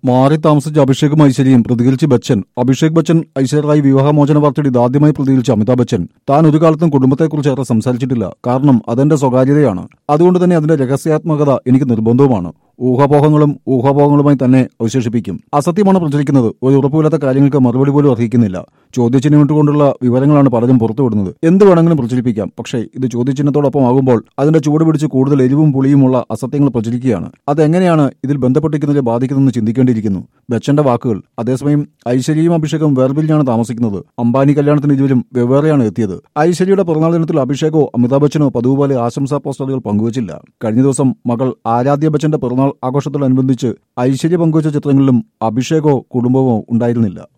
മാറി താമസിച്ച അഭിഷേകും ഐശ്വര്യയും പ്രതികരിച്ച് ബച്ചൻ അഭിഷേക് ബച്ചൻ ഐശ്വര്യറായി വിവാഹമോചന വാർത്തയുടെ ഇതാദ്യമായി പ്രതികരിച്ച അമിതാഭ് ബച്ചൻ താൻ ഒരു കാലത്തും കുടുംബത്തെക്കുറിച്ച് ഏറെ സംസാരിച്ചിട്ടില്ല കാരണം അതെന്റെ സ്വകാര്യതയാണ് അതുകൊണ്ട് തന്നെ അതിന്റെ രഹസ്യാത്മകത എനിക്ക് നിർബന്ധവുമാണ് ഊഹാപോഹങ്ങളും ഊഹാപോഹങ്ങളുമായി തന്നെ അവശേഷിപ്പിക്കും അസത്യമാണ് പ്രചരിക്കുന്നത് ഒരു ഉറപ്പുമില്ലാത്ത കാര്യങ്ങൾക്ക് മറുപടി പോലും അർഹിക്കുന്നില്ല ചോദ്യചിഹ്നം ഇട്ടുകൊണ്ടുള്ള വിവരങ്ങളാണ് പലരും പുറത്തുവിടുന്നത് എന്ത് വേണമെങ്കിലും പ്രചരിപ്പിക്കാം പക്ഷേ ഇത് ചോദ്യചിഹ്നത്തോടൊപ്പം ആകുമ്പോൾ അതിന്റെ ചൂട് പിടിച്ച് കൂടുതൽ എരിവും പുളിയുമുള്ള അസത്യങ്ങൾ പ്രചരിക്കുകയാണ് അതെങ്ങനെയാണ് ഇതിൽ ബന്ധപ്പെട്ടിരിക്കുന്നതിനെ ബാധിക്കുന്നതെന്ന് ചിന്തിക്കേണ്ടിയിരിക്കുന്നു ബച്ചന്റെ വാക്കുകൾ അതേസമയം ഐശ്വര്യയും അഭിഷേകും വേർപിരിഞ്ഞാണ് താമസിക്കുന്നത് അംബാനി കല്യാണത്തിന് ഇരുവരും വെവ്വേറെയാണ് എത്തിയത് ഐശ്വര്യയുടെ പിറന്നാൾ ദിനത്തിൽ അഭിഷേകോ അമിതാഭ് ബച്ചനോ പതിവ് പോലെ ആശംസാ പോസ്റ്ററുകൾ പങ്കുവച്ചില്ല കഴിഞ്ഞ ദിവസം മകൾ ആരാധ്യ ബച്ചന്റെ പിറന്നാൾ ആഘോഷത്തോടനുബന്ധിച്ച് ഐശ്വര്യ പങ്കുവച്ച ചിത്രങ്ങളിലും അഭിഷേകോ കുടുംബമോ ഉണ്ടായിരുന്നില്ല